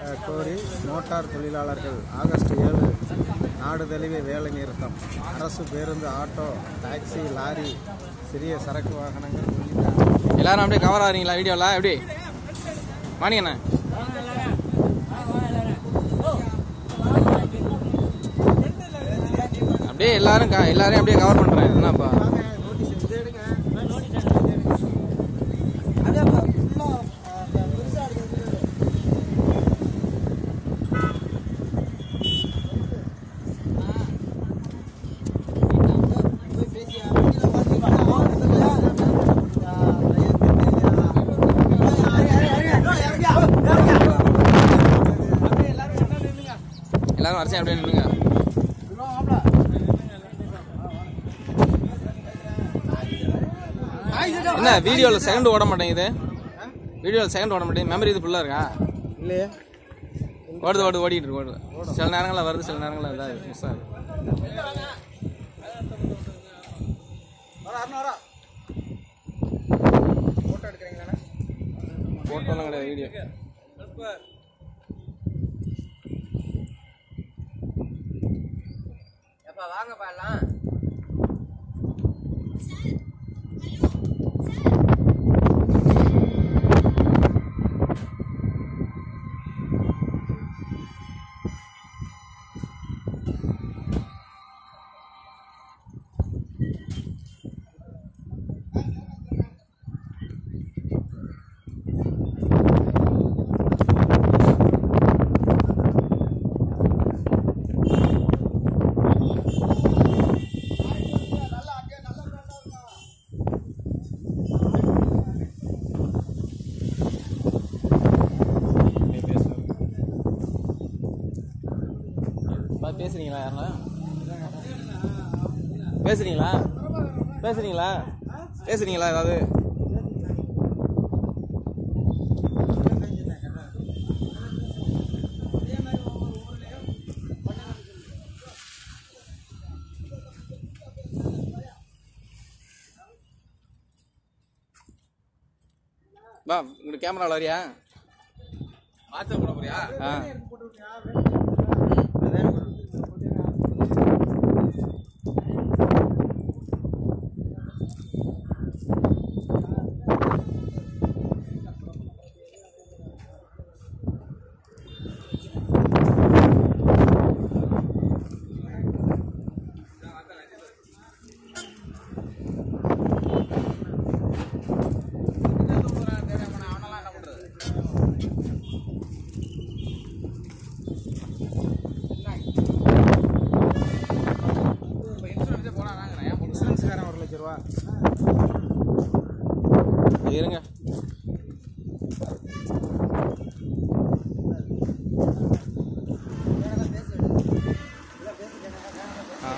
அஹ், கோரி மோட்டார் தொழிலாளர்கள் ஆகஸ்ட் ஏழு நாடு தழுவிய வேலை நிறுத்தம் அரசு பேருந்து ஆட்டோ டாக்ஸி லாரி சிறிய சரக்கு வாகனங்கள் உள்ளிட்ட எல்லாரும் அப்படியே கவர் ஆகிறீங்களா வீடியோவில் எப்படி மாணிக்கண்ணே அப்படியே எல்லாரும் க- எல்லாரையும் அப்படியே கவர் பண்ணுறேன் என்னப்பா எல்லாரும் வரிசையா அப்படியே நின்னுங்க என்ன வீடியோவில் செகண்ட் ஓட மாட்டேங்குது வீடியோவில் செகண்ட் ஓட மாட்டேங்குது மெமரி இது ஃபுல்லாக இருக்கா இல்லையே ஓடுது ஓடுது ஓடிட்டு இருக்கு ஓடுது சில நேரங்களில் வருது சில நேரங்களில் இதாக மிஸ் ஆகுது ஃபோட்டோலாம் கிடையாது வீடியோ வாங்கப்பா எல்லாம் பா, பேசுறீங்களா யாருன்னா பேசுறீங்களா பேசுறீங்களா பேசுறீங்களா ஏதாவது பா இங்க கேமராவில் வரியா வாட்ஸ்அப் போட போறியா ஆ இன்சூரன்ஸ்காரன் ஒரு லட்ச ரூபா இருங்க ஆ.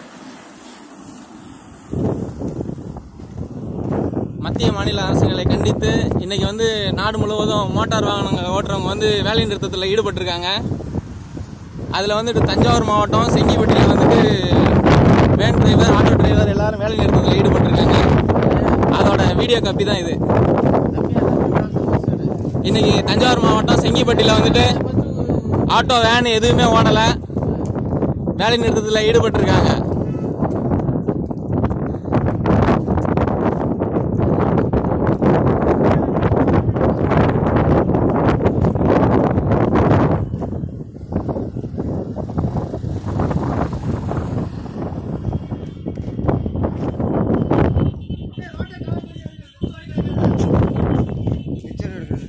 மத்திய மாநில அரசுகளை கண்டித்து இன்னைக்கு வந்து நாடு முழுவதும் மோட்டார் வாகனங்கள் ஓட்டுறவங்க வந்து வேலை நிறுத்தத்தில் ஈடுபட்டிருக்காங்க அதில் வந்துட்டு தஞ்சாவூர் மாவட்டம் செங்கிப்பட்டியில் வந்துட்டு வேன் டிரைவர் ஆட்டோ டிரைவர் எல்லாரும் வேலை நிறுத்தத்தில் ஈடுபட்டிருக்காங்க அதோட வீடியோ காப்பி தான் இது இன்னைக்கு தஞ்சாவூர் மாவட்டம் செங்கிப்பட்டியில் வந்துட்டு ஆட்டோ வேன் எதுவுமே ஓடலை வேலை நிறுத்தத்தில் ஈடுபட்டிருக்காங்க பிக்சர் எடுக்குது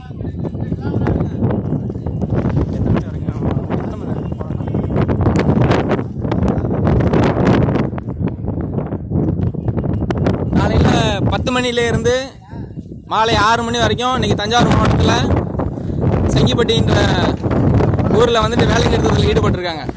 காலையில் பத்து மணில இருந்து மாலை ஆறு மணி வரைக்கும் இன்னைக்கு தஞ்சாவூர் மாவட்டத்தில் செங்கிப்பட்டின்ற ஊரில் வந்துட்டு வேலை நிறுத்தத்தில் ஈடுபட்டிருக்காங்க